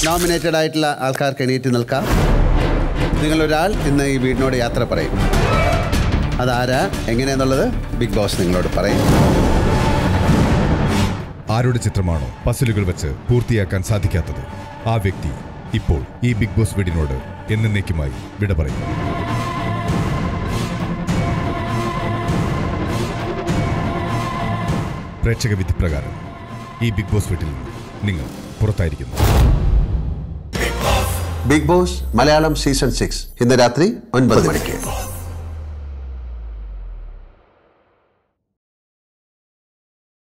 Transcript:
nominated ആയിട്ടുള്ള ആൾക്കാർക്ക് എണീറ്റ് നിൽക്കാം നിങ്ങളൊരാൾ ഇന്ന് ഈ വീടിനോട് യാത്ര പറയും അതാരാ എങ്ങനെയാന്നുള്ളത് ബിഗ് ബോസ് നിങ്ങളോട് പറയും ആരുടെ ചിത്രമാണോ പസിലുകൾ വെച്ച് പൂർത്തിയാക്കാൻ സാധിക്കാത്തത് ആ വ്യക്തി ഇപ്പോൾ ഈ ബിഗ് ബോസ് വീടിനോട് എന്നേക്കുമായി വിട പറയും പ്രേക്ഷക വിധി പ്രകാരം ഈ ബിഗ് ബോസ് വീട്ടിൽ നിന്ന് നിങ്ങൾ പുറത്തായിരിക്കുന്നു Bigg Boss Malayalam season six ഇന്ന് രാത്രി ഒൻപത് മണിക്ക്